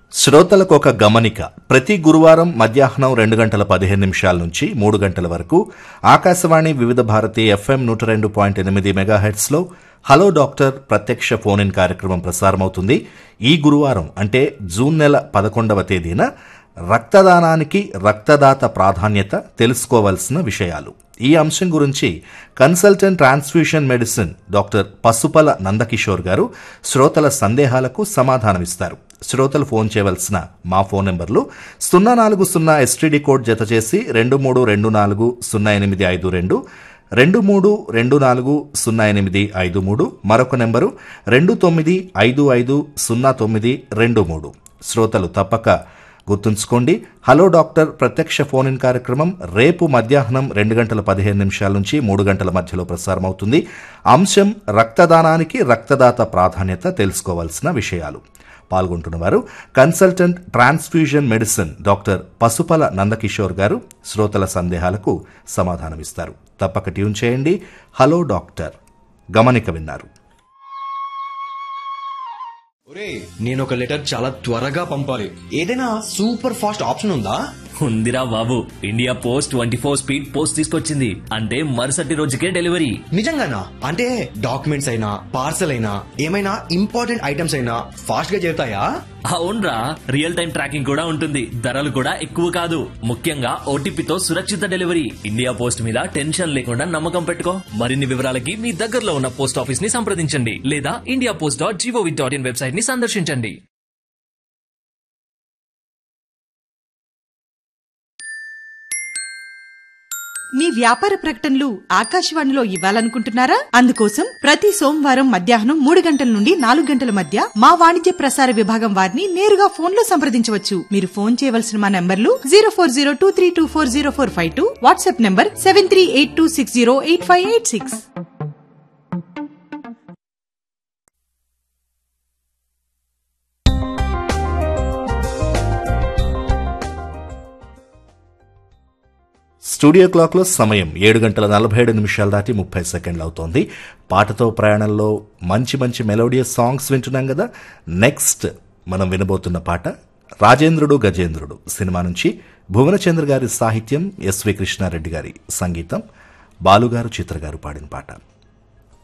శ్రోతలకు ఒక గమనిక ప్రతి గురువారం మధ్యాహ్నం రెండు గంటల పదిహేను నిమిషాల నుంచి మూడు గంటల వరకు ఆకాశవాణి వివిధ భారతి ఎఫ్ఎం నూట రెండు పాయింట్ ఎనిమిది మెగాహెట్స్లో హలో డాక్టర్ ప్రత్యక్ష ఫోన్ ఇన్ కార్యక్రమం ప్రసారమవుతుంది ఈ గురువారం అంటే జూన్ నెల పదకొండవ తేదీన రక్తదానానికి రక్తదాత ప్రాధాన్యత తెలుసుకోవలసిన విషయాలు ఈ అంశం గురించి consultant transfusion medicine doctor Pasupala Nandakishore గారు శ్రోతల సందేహాలకు సమాధానమిస్తారు శ్రోతలు ఫోన్ చేయవలసిన మా ఫోన్ నెంబర్లు సున్నా నాలుగు సున్నా ఎస్టీడీ కోడ్ జత చేసి రెండు మూడు రెండు నాలుగు సున్నా ఎనిమిది ఐదు రెండు రెండు మూడు రెండు నాలుగు సున్నా ఎనిమిది ఐదు మూడు మరొక నెంబరు రెండు తొమ్మిది ఐదు ఐదు సున్నా తొమ్మిది రెండు మూడు శ్రోతలు తప్పక గుర్తుంచుకోండి హలో డాక్టర్ ప్రత్యక్ష ఫోన్ ఇన్ కార్యక్రమం రేపు మధ్యాహ్నం రెండు గంటల పదిహేను నిమిషాల నుంచి మూడు గంటల మధ్యలో ప్రసారమవుతుంది అంశం రక్తదానానికి రక్తదాత ప్రాధాన్యత తెలుసుకోవాల్సిన విషయాలు పాల్గొంటున్న వారు consultant transfusion medicine doctor Pasupala Nandakishore గారు శ్రోతల సందేహాలకు సమాధానమిస్తారు తప్పక ట్యూన్ చేయండి హలో డాక్టర్ గమనిక విన్నారు ఒరే నేను ఒక లెటర్ చాలా త్వరగా పంపాలి ఏదైనా సూపర్ ఫాస్ట్ ఆప్షన్ ఉందా ఉందిరా బాబు India post twenty four speed post తీసుకొచ్చింది అంటే మరుసటి రోజుకే డెలివరీ నిజంగానా అంటే డాక్యుమెంట్స్ అయినా పార్సల్ అయినా ఏమైనా ఇంపార్టెంట్ ఐటమ్స్ అయినా ఫాస్ట్ గా చేరుతాయా అవునరా రియల్ టైం ట్రాకింగ్ కూడా ఉంటుంది ధరలు కూడా ఎక్కువ కాదు ముఖ్యంగా ఓటీపీతో సురక్షిత డెలివరీ ఇండియా పోస్ట్ మీద టెన్షన్ లేకుండా నమ్మకం పెట్టుకో మరిన్ని వివరాలకి మీ దగ్గరలో ఉన్న పోస్ట్ ఆఫీస్ ని సంప్రదించండి లేదా India post dot G O V dot in website ని సందర్శించండి మీ వ్యాపార ప్రకటనలు ఆకాశవాణిలో ఇవ్వాలనుకుంటున్నారా అందుకోసం ప్రతి సోమవారం మధ్యాహ్నం మూడు గంటల నుండి నాలుగు గంటల మధ్య మా వాణిజ్య ప్రసార విభాగం వారిని నేరుగా ఫోన్ లో సంప్రదించవచ్చు మీరు ఫోన్ చేయవలసిన మా నంబర్లు zero four zero two three two four zero four five two WhatsApp number seven three eight two six zero eight five eight six studio క్లాక్లో సమయం ఏడు గంటల నలభై ఏడు నిమిషాలు దాటి ముప్పై సెకండ్లు అవుతోంది పాటతో ప్రయాణంలో మంచి మంచి మెలోడియస్ సాంగ్స్ వింటున్నాం కదా నెక్స్ట్ మనం వినబోతున్న పాట రాజేంద్రుడు గజేంద్రుడు సినిమా నుంచి భువనచంద్ర గారి సాహిత్యం ఎస్వి కృష్ణారెడ్డి గారి సంగీతం బాలుగారు చిత్రగారు పాడిన పాట